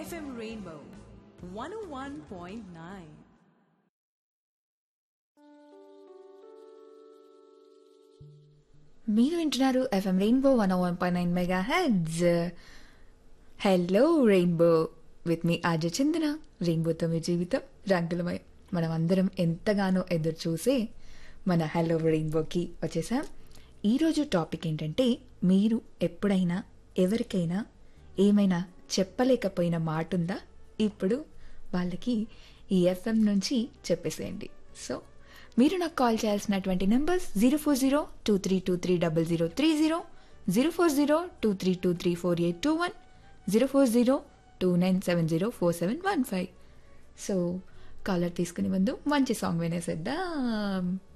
FM Rainbow 101.9. మీరు వింటున్నారు FM Rainbow one one point nine mega hits hello Rainbow with మీ RJ Chandana రెయిన్బోతో మీ జీవితం రంగులమయం మనం అందరం ఎంతగానో ఎదురు చూసే మన హలో రెయిన్బోకి వచ్చేసాం ఈరోజు టాపిక్ ఏంటంటే మీరు ఎప్పుడైనా ఎవరికైనా ఏమైనా చెప్పలేకపోయిన మాట ఉందా ఇప్పుడు వాళ్ళకి ఈ ఎఫ్ఎం నుంచి చెప్పేసేయండి సో మీరు నాకు కాల్ చేయాల్సినటువంటి numbers zero four zero two three two three double zero three zero zero four zero two three two three four eight two one zero four zero two nine seven zero four seven one five so caller తీసుకునే ముందు మంచి song వినేసేద్దాం